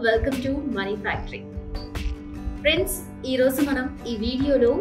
welcome to money factory friends ఈరోజు మనం ఈ వీడియోలో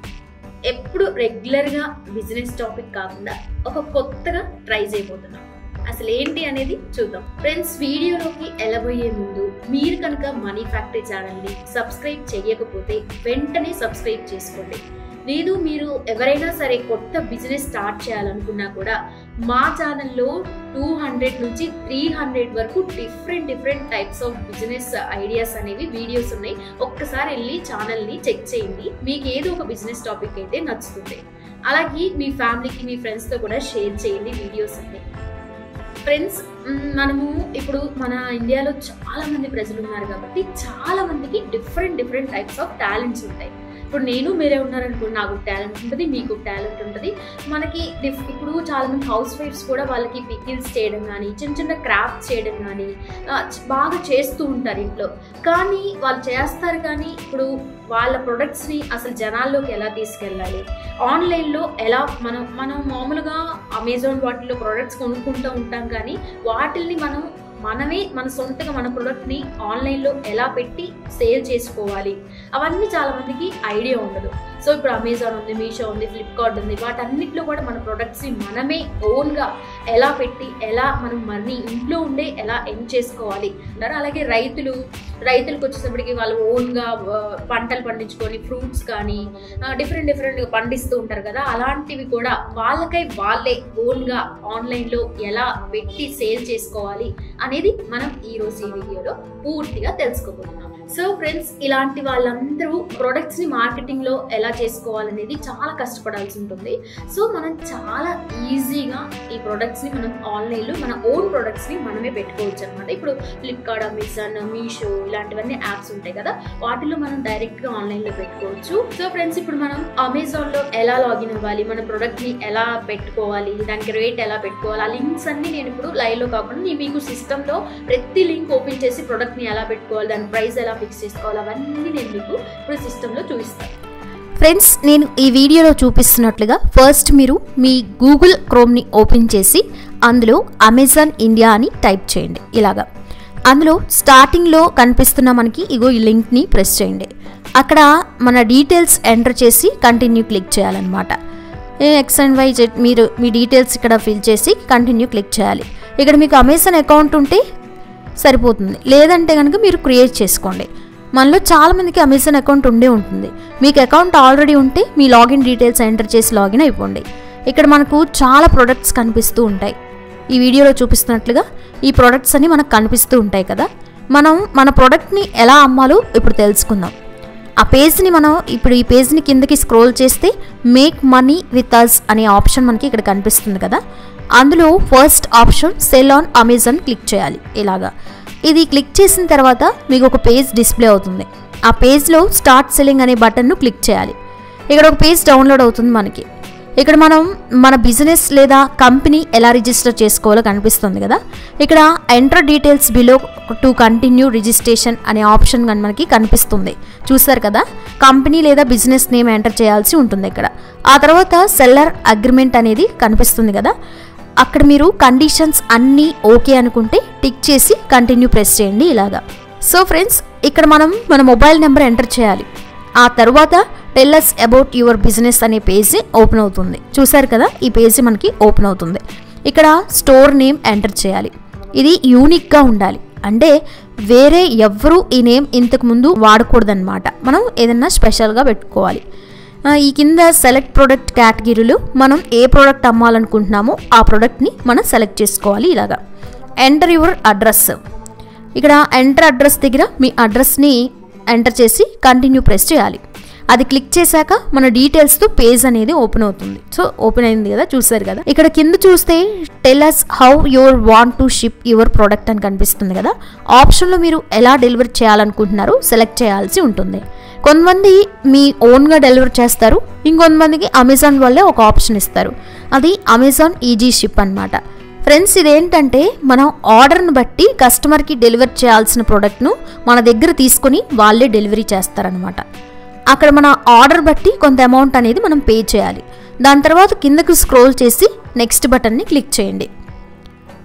ఎప్పుడు రెగ్యులర్గా బిజినెస్ టాపిక్ కాకుండా ఒక కొత్తగా ట్రై చేయబోతున్నాం అసలు ఏంటి అనేది చూద్దాం ఫ్రెండ్స్ వీడియోలోకి వెళ్ళబోయే ముందు మీరు కనుక మనీ ఫ్యాక్టరీ ఛానల్ని సబ్స్క్రైబ్ చేయకపోతే వెంటనే సబ్స్క్రైబ్ చేసుకోండి లేదు మీరు ఎవరైనా సరే కొత్త బిజినెస్ స్టార్ట్ చేయాలనుకున్నా కూడా మా ఛానల్లో టూ హండ్రెడ్ నుంచి త్రీ హండ్రెడ్ వరకు different different types of business ideas అనేవి వీడియోస్ ఉన్నాయి ఒక్కసారి వెళ్ళి ఛానల్ని చెక్ చేయండి మీకు ఏదో ఒక బిజినెస్ టాపిక్ అయితే నచ్చుతుంది అలాగే మీ ఫ్యామిలీకి మీ ఫ్రెండ్స్తో కూడా షేర్ చేయండి వీడియోస్ అన్ని ఫ్రెండ్స్ మనము ఇప్పుడు మన ఇండియాలో చాలా మంది ప్రజలు ఉన్నారు కాబట్టి చాలా మందికి different different types of talents ఉంటాయి ఇప్పుడు నేను మీరే ఉన్నారనుకోండి నాకు టాలెంట్ ఉంటుంది మీకు టాలెంట్ ఉంటుంది మనకి డిఫ్ ఇప్పుడు చాలా మంది హౌస్ వైఫ్స్ కూడా వాళ్ళకి పికిల్స్ చేయడం కానీ చిన్న చిన్న క్రాఫ్ట్ చేయడం కానీ బాగా చేస్తూ ఉంటారు ఇంట్లో కానీ వాళ్ళు చేస్తారు కానీ ఇప్పుడు వాళ్ళ ప్రొడక్ట్స్ని అసలు జనాల్లోకి ఎలా తీసుకెళ్ళాలి ఆన్లైన్లో ఎలా మనం మనం మామూలుగా అమెజాన్ వాటిలో ప్రొడక్ట్స్ కొనుక్కుంటూ ఉంటాం కానీ వాటిల్ని మనం మనమే మన సొంతగా మన ప్రొడక్ట్ని ఆన్లైన్లో ఎలా పెట్టి సేల్ చేసుకోవాలి అవన్నీ చాలా మందికి ఐడియా ఉండదు సో ఇప్పుడు అమెజాన్ ఉంది మీషో ఉంది ఫ్లిప్కార్ట్ ఉంది వాటన్నిటిలో కూడా మన ప్రొడక్ట్స్ని మనమే ఓన్గా ఎలా పెట్టి ఎలా మనం మనీ ఇంట్లో ఉండే ఎలా ఎన్ చేసుకోవాలి అంటారు అలాగే రైతులు రైతులకు వచ్చేటప్పటికి వాళ్ళు ఓన్గా పంటలు పండించుకొని ఫ్రూట్స్ కానీ డిఫరెంట్ డిఫరెంట్గా పండిస్తూ ఉంటారు కదా అలాంటివి కూడా వాళ్ళకై వాళ్ళే ఓన్గా ఆన్లైన్లో ఎలా పెట్టి సేల్ చేసుకోవాలి అనేది మనం ఈరోజు ఈ వీడియోలో పూర్తిగా తెలుసుకోబోతున్నాం సో ఫ్రెండ్స్ ఇలాంటి వాళ్ళందరూ ప్రొడక్ట్స్ని మార్కెటింగ్లో ఎలా చేసుకోవాలనేది చాలా కష్టపడాల్సి ఉంటుంది సో మనం చాలా ఈజీగా ఈ ప్రొడక్ట్స్ని మనం ఆన్లైన్లో మన ఓన్ ప్రొడక్ట్స్ని మనమే పెట్టుకోవచ్చు అనమాట ఇప్పుడు ఫ్లిప్కార్ట్ అమెజాన్ మీషో ఇలాంటివన్నీ యాప్స్ ఉంటాయి కదా వాటిలో మనం డైరెక్ట్గా ఆన్లైన్లో పెట్టుకోవచ్చు సో ఫ్రెండ్స్ ఇప్పుడు మనం అమెజాన్లో ఎలా లాగిన్ అవ్వాలి మన ప్రొడక్ట్ని ఎలా పెట్టుకోవాలి దానికి రేట్ ఎలా పెట్టుకోవాలి ఆ లింక్స్ అన్ని నేను ఇప్పుడు లైవ్లో కాకుండా నేను మీకు సిస్టంలో ప్రతి లింక్ ఓపెన్ చేసి ప్రొడక్ట్ని ఎలా పెట్టుకోవాలి దాని ప్రైస్ ఎలా ఫిక్స్ చేసుకోవాలి అవన్నీ నేను మీకు ఇప్పుడు సిస్టంలో చూపిస్తాను ఫ్రెండ్స్ నేను ఈ వీడియోలో చూపిస్తున్నట్లుగా ఫస్ట్ మీరు మీ గూగుల్ క్రోమ్ని ఓపెన్ చేసి అందులో అమెజాన్ ఇండియా అని టైప్ చేయండి ఇలాగా అందులో స్టార్టింగ్లో కనిపిస్తున్న మనకి ఇగో ఈ లింక్ని ప్రెస్ చేయండి అక్కడ మన డీటెయిల్స్ ఎంటర్ చేసి కంటిన్యూ క్లిక్ చేయాలన్నమాట ఎక్స్ అండ్ వై జెడ్ మీరు మీ డీటెయిల్స్ ఇక్కడ ఫిల్ చేసి కంటిన్యూ క్లిక్ చేయాలి ఇక్కడ మీకు అమెజాన్ అకౌంట్ ఉంటే సరిపోతుంది లేదంటే కనుక మీరు క్రియేట్ చేసుకోండి మనలో చాలామందికి అమెజాన్ అకౌంట్ ఉండే ఉంటుంది మీకు అకౌంట్ ఆల్రెడీ ఉంటే మీ లాగిన్ డీటెయిల్స్ ఎంటర్ చేసి లాగిన్ అయిపోండి ఇక్కడ మనకు చాలా ప్రొడక్ట్స్ కనిపిస్తూ ఉంటాయి ఈ వీడియోలో చూపిస్తున్నట్లుగా ఈ ప్రొడక్ట్స్ అన్ని మనకు కనిపిస్తూ ఉంటాయి కదా మనం మన ప్రోడక్ట్ని ఎలా అమ్మాలో ఇప్పుడు తెలుసుకుందాం ఆ పేజ్ని మనం ఇప్పుడు ఈ పేజ్ని కిందకి స్క్రోల్ చేస్తే మేక్ మనీ విత్ అస్ అనే ఆప్షన్ మనకి ఇక్కడ కనిపిస్తుంది కదా అందులో first option sell on Amazon click చేయాలి ఇలాగా ఇది క్లిక్ చేసిన తర్వాత మీకు ఒక పేజ్ డిస్ప్లే అవుతుంది ఆ పేజ్లో స్టార్ట్ సెల్లింగ్ అనే బటన్ను క్లిక్ చేయాలి ఇక్కడ ఒక పేజ్ డౌన్లోడ్ అవుతుంది మనకి ఇక్కడ మనం మన బిజినెస్ లేదా కంపెనీ ఎలా రిజిస్టర్ చేసుకోవాలో కనిపిస్తుంది కదా ఇక్కడ enter details below to continue registration అనే ఆప్షన్ కానీ మనకి కనిపిస్తుంది చూసారు కదా కంపెనీ లేదా బిజినెస్ నేమ్ ఎంటర్ చేయాల్సి ఉంటుంది ఇక్కడ ఆ తర్వాత సెల్లర్ అగ్రిమెంట్ అనేది కనిపిస్తుంది కదా అక్కడ మీరు కండిషన్స్ అన్నీ ఓకే అనుకుంటే టిక్ చేసి కంటిన్యూ ప్రెస్ చేయండి ఇలాగా సో ఫ్రెండ్స్ ఇక్కడ మనం మన మొబైల్ నెంబర్ ఎంటర్ చేయాలి ఆ తర్వాత టెల్లస్ అబౌట్ యువర్ బిజినెస్ అనే పేజీ ఓపెన్ అవుతుంది చూసారు కదా ఈ పేజీ మనకి ఓపెన్ అవుతుంది ఇక్కడ స్టోర్ నేమ్ ఎంటర్ చేయాలి ఇది యూనిక్గా ఉండాలి అంటే వేరే ఎవ్వరూ ఈ నేమ్ ఇంతకుముందు వాడకూడదన్నమాట మనం ఏదన్నా స్పెషల్గా పెట్టుకోవాలి ఈ కింద సెలెక్ట్ ప్రోడక్ట్ కేటగిరీలో మనం ఏ ప్రోడక్ట్ అమ్మాలనుకుంటున్నామో ఆ ప్రోడక్ట్ని మనం సెలెక్ట్ చేసుకోవాలి ఇలాగా ఎంటర్ యువర్ అడ్రస్ ఇక్కడ ఎంటర్ అడ్రస్ దగ్గర మీ అడ్రస్ని ఎంటర్ చేసి కంటిన్యూ ప్రెస్ చేయాలి అది క్లిక్ చేశాక మన డీటెయిల్స్తో పేజ్ అనేది ఓపెన్ అవుతుంది సో ఓపెన్ అయింది కదా చూసారు కదా ఇక్కడ కింద చూస్తే tell us how your want to ship your product అని కనిపిస్తుంది కదా ఆప్షన్లో మీరు ఎలా డెలివరీ చేయాలనుకుంటున్నారో సెలెక్ట్ చేయాల్సి ఉంటుంది కొంతమంది మీ ఓన్గా డెలివరీ చేస్తారు ఇంకొంతమందికి అమెజాన్ వాళ్ళే ఒక ఆప్షన్ ఇస్తారు అది అమెజాన్ ఈజీ షిప్ అనమాట ఫ్రెండ్స్ ఇదేంటంటే మనం ఆర్డర్ని బట్టి కస్టమర్కి డెలివర్ చేయాల్సిన ప్రోడక్ట్ను మన దగ్గర తీసుకుని వాళ్ళే డెలివరీ చేస్తారనమాట అక్కడ మన ఆర్డర్ బట్టి కొంత అమౌంట్ అనేది మనం పే చేయాలి దాని తర్వాత కిందకు స్క్రోల్ చేసి నెక్స్ట్ బటన్ని క్లిక్ చేయండి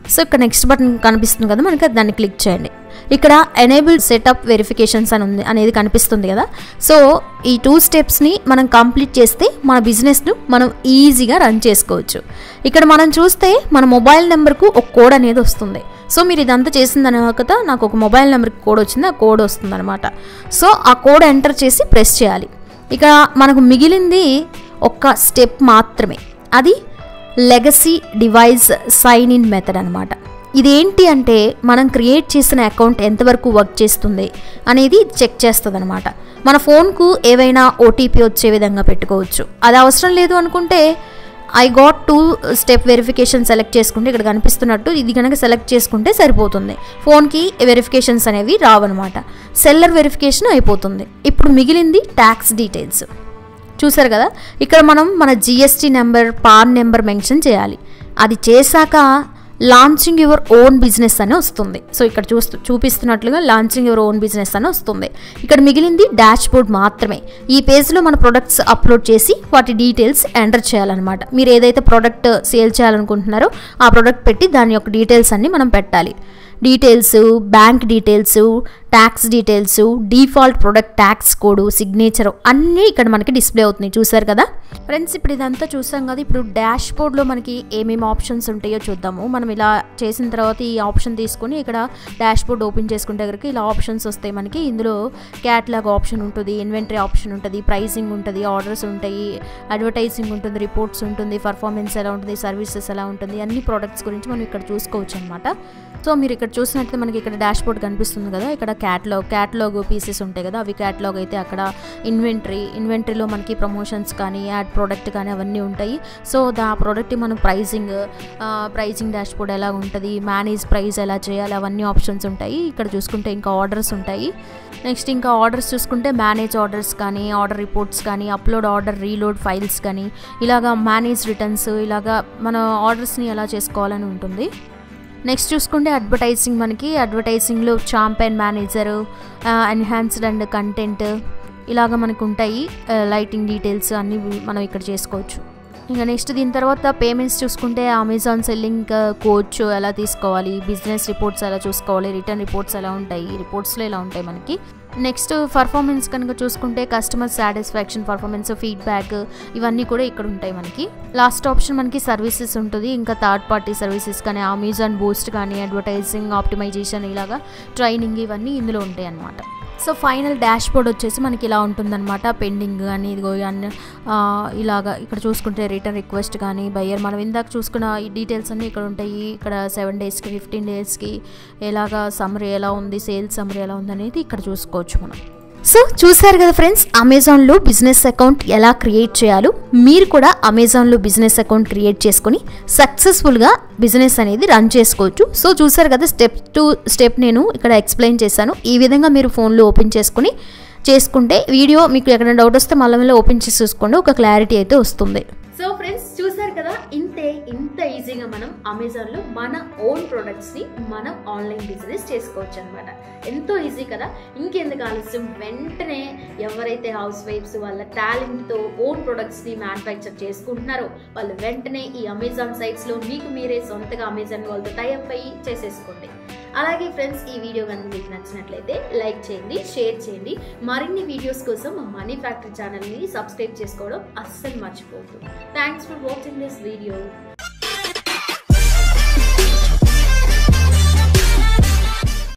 సో ఇక్కడ నెక్స్ట్ బటన్ కనిపిస్తుంది కదా మనకి దాన్ని క్లిక్ చేయండి ఇక్కడ ఎనేబుల్ సెటప్ వెరిఫికేషన్స్ అని ఉంది అనేది కనిపిస్తుంది కదా సో ఈ టూ స్టెప్స్ని మనం కంప్లీట్ చేస్తే మన బిజినెస్ను మనం ఈజీగా రన్ చేసుకోవచ్చు ఇక్కడ మనం చూస్తే మన మొబైల్ నెంబర్కు ఒక కోడ్ అనేది వస్తుంది సో మీరు ఇదంతా చేసిన తర్వాత నాకు ఒక మొబైల్ నెంబర్కి కోడ్ వచ్చింది ఆ కోడ్ వస్తుంది అనమాట సో ఆ కోడ్ ఎంటర్ చేసి ప్రెస్ చేయాలి ఇక మనకు మిగిలింది ఒక్క స్టెప్ మాత్రమే అది legacy device sign in method అనమాట ఇదేంటి అంటే మనం క్రియేట్ చేసిన అకౌంట్ ఎంతవరకు వర్క్ చేస్తుంది అనేది చెక్ చేస్తుంది అనమాట మన ఫోన్కు ఏవైనా ఓటీపీ వచ్చే విధంగా పెట్టుకోవచ్చు అది అవసరం లేదు అనుకుంటే I got two step verification select చేసుకుంటే ఇక్కడ కనిపిస్తున్నట్టు ఇది కనుక సెలెక్ట్ చేసుకుంటే సరిపోతుంది ఫోన్కి వెరిఫికేషన్స్ అనేవి రావన్నమాట సెల్లర్ వెరిఫికేషన్ అయిపోతుంది ఇప్పుడు మిగిలింది ట్యాక్స్ డీటెయిల్స్ చూసారు కదా ఇక్కడ మనం మన GST number PAN number mention చేయాలి అది చేశాక లాంచింగ్ యువర్ ఓన్ బిజినెస్ అని వస్తుంది సో ఇక్కడ చూస్తూ చూపిస్తున్నట్లుగా లాంచింగ్ యువర్ ఓన్ బిజినెస్ అని వస్తుంది ఇక్కడ మిగిలింది డాష్ బోర్డ్ మాత్రమే ఈ పేజ్లో మన ప్రొడక్ట్స్ అప్లోడ్ చేసి వాటి డీటెయిల్స్ ఎంటర్ చేయాలన్నమాట మీరు ఏదైతే ప్రోడక్ట్ సేల్ చేయాలనుకుంటున్నారో ఆ ప్రోడక్ట్ పెట్టి దాని యొక్క డీటెయిల్స్ అన్ని మనం పెట్టాలి details bank details tax details default product tax code signature అన్నీ ఇక్కడ మనకి డిస్ప్లే అవుతున్నాయి చూసారు కదా ఫ్రెండ్స్ ఇప్పుడు ఇదంతా చూసాం కదా ఇప్పుడు డాష్ బోర్డ్లో మనకి ఏమేమి ఆప్షన్స్ ఉంటాయో చూద్దాము మనం ఇలా చేసిన తర్వాత ఈ ఆప్షన్ తీసుకొని ఇక్కడ డాష్ బోర్డ్ ఓపెన్ చేసుకుంటే దగ్గరికి ఇలా ఆప్షన్స్ వస్తాయి మనకి ఇందులో క్యాట్లాగ్ ఆప్షన్ ఉంటుంది ఇన్వెంటరీ ఆప్షన్ ఉంటుంది ప్రైసింగ్ ఉంటుంది ఆర్డర్స్ ఉంటాయి అడ్వర్టైజింగ్ ఉంటుంది రిపోర్ట్స్ ఉంటుంది పర్ఫార్మెన్స్ ఎలా ఉంటుంది సర్వీసెస్ ఎలా ఉంటుంది అన్ని ప్రోడక్ట్స్ గురించి మనం ఇక్కడ చూసుకోవచ్చు అనమాట సో మీరు ఇక్కడ చూసినట్లయితే మనకి ఇక్కడ డాష్ బోర్డ్ కనిపిస్తుంది కదా ఇక్కడ క్యాట్లాగ్ క్యాట్లాగ్ పీసెస్ ఉంటాయి కదా అవి క్యాట్లాగ్ అయితే అక్కడ ఇన్వెంటరీ ఇన్వెంటరీలో మనకి ప్రమోషన్స్ కానీ యాడ్ ప్రోడక్ట్ కానీ అవన్నీ ఉంటాయి సో దా ప్రోడక్ట్ మనం ప్రైజింగ్ ప్రైజింగ్ డాష్ బోర్డ్ ఎలా ఉంటుంది మేనేజ్ ప్రైస్ ఎలా చేయాలి అవన్నీ ఆప్షన్స్ ఉంటాయి ఇక్కడ చూసుకుంటే ఇంకా ఆర్డర్స్ ఉంటాయి నెక్స్ట్ ఇంకా ఆర్డర్స్ చూసుకుంటే మేనేజ్ ఆర్డర్స్ కానీ ఆర్డర్ రిపోర్ట్స్ కానీ అప్లోడ్ ఆర్డర్ రీలోడ్ ఫైల్స్ కానీ ఇలాగా మేనేజ్ రిటర్న్స్ ఇలాగా మన ఆర్డర్స్ని ఎలా చేసుకోవాలని ఉంటుంది నెక్స్ట్ చూసుకుంటే అడ్వర్టైజింగ్ మనకి అడ్వర్టైజింగ్లో campaign manager enhanced and content ఇలాగ మనకు ఉంటాయి లైటింగ్ డీటెయిల్స్ అన్నీ మనం ఇక్కడ చేసుకోవచ్చు ఇంకా నెక్స్ట్ దీని తర్వాత పేమెంట్స్ చూసుకుంటే అమెజాన్ సెల్లింగ్ కోచ్ ఎలా తీసుకోవాలి బిజినెస్ రిపోర్ట్స్ ఎలా చూసుకోవాలి రిటర్న్ రిపోర్ట్స్ ఎలా ఉంటాయి రిపోర్ట్స్లో ఎలా ఉంటాయి మనకి నెక్స్ట్ పర్ఫార్మెన్స్ కనుక చూసుకుంటే కస్టమర్ సాటిస్ఫాక్షన్ పర్ఫార్మెన్స్ ఫీడ్బ్యాక్ ఇవన్నీ కూడా ఇక్కడ ఉంటాయి మనకి లాస్ట్ ఆప్షన్ మనకి సర్వీసెస్ ఉంటుంది ఇంకా థర్డ్ పార్టీ సర్వీసెస్ కానీ అమెజాన్ బూస్ట్ కానీ అడ్వర్టైజింగ్ ఆప్టిమైజేషన్ ఇలాగా ట్రైనింగ్ ఇవన్నీ ఇందులో ఉంటాయి అన్నమాట సో ఫైనల్ డాష్ బోర్డ్ వచ్చేసి మనకి ఇలా ఉంటుందన్నమాట పెండింగ్ కానీ ఇదిగో అన్ని ఇలాగా ఇక్కడ చూసుకుంటే రిటర్న్ రిక్వెస్ట్ కానీ బయ్యర్ మనం ఇందాక చూసుకున్న ఈ డీటెయిల్స్ అన్నీ ఇక్కడ ఉంటాయి ఇక్కడ సెవెన్ డేస్కి ఫిఫ్టీన్ డేస్కి ఎలాగా సమ్మరీ ఎలా ఉంది సేల్స్ సమ్మరీ ఎలా ఉంది అనేది ఇక్కడ చూసుకోవచ్చు మనం సో చూసారు కదా ఫ్రెండ్స్ అమెజాన్లో బిజినెస్ అకౌంట్ ఎలా క్రియేట్ చేయాలో మీరు కూడా అమెజాన్లో బిజినెస్ అకౌంట్ క్రియేట్ చేసుకొని సక్సెస్ఫుల్గా బిజినెస్ అనేది రన్ చేసుకోవచ్చు సో చూసారు కదా స్టెప్ టు స్టెప్ నేను ఇక్కడ ఎక్స్ప్లెయిన్ చేశాను ఈ విధంగా మీరు ఫోన్లో ఓపెన్ చేసుకుని చేసుకుంటే వీడియో మీకు ఎక్కడైనా డౌట్ వస్తే మళ్ళీ మళ్ళీ ఓపెన్ చేసి చూసుకోండి ఒక క్లారిటీ అయితే వస్తుంది సో ఫ్రెండ్స్ చూసారు కదా ఇంతే ఇంత ఈజీగా మనం అమెజాన్లో మన ఓన్ ప్రొడక్ట్స్ని మనం ఆన్లైన్ బిజినెస్ చేసుకోవచ్చు అనమాట ఎంతో ఈజీ కదా ఇంకెందుకు ఆలస్యం వెంటనే ఎవరైతే హౌస్ వైఫ్స్ వాళ్ళ టాలెంట్తో ఓన్ ప్రొడక్ట్స్ని మ్యానుఫ్యాక్చర్ చేసుకుంటున్నారో వాళ్ళు వెంటనే ఈ అమెజాన్ సైట్స్లో మీకు మీరే సొంతగా అమెజాన్ వాళ్ళతో టైఅప్ అయ్యి చేసేసుకోండి అలాగే ఫ్రెండ్స్ ఈ వీడియో కనుక మీకు నచ్చినట్లయితే లైక్ చేయండి షేర్ చేయండి మరిన్ని వీడియోస్ కోసం మా మనీ ఫ్యాక్టరీ ఛానల్ని సబ్స్క్రైబ్ చేసుకోవడం అస్సలు మర్చిపోవద్దు thanks for watching this video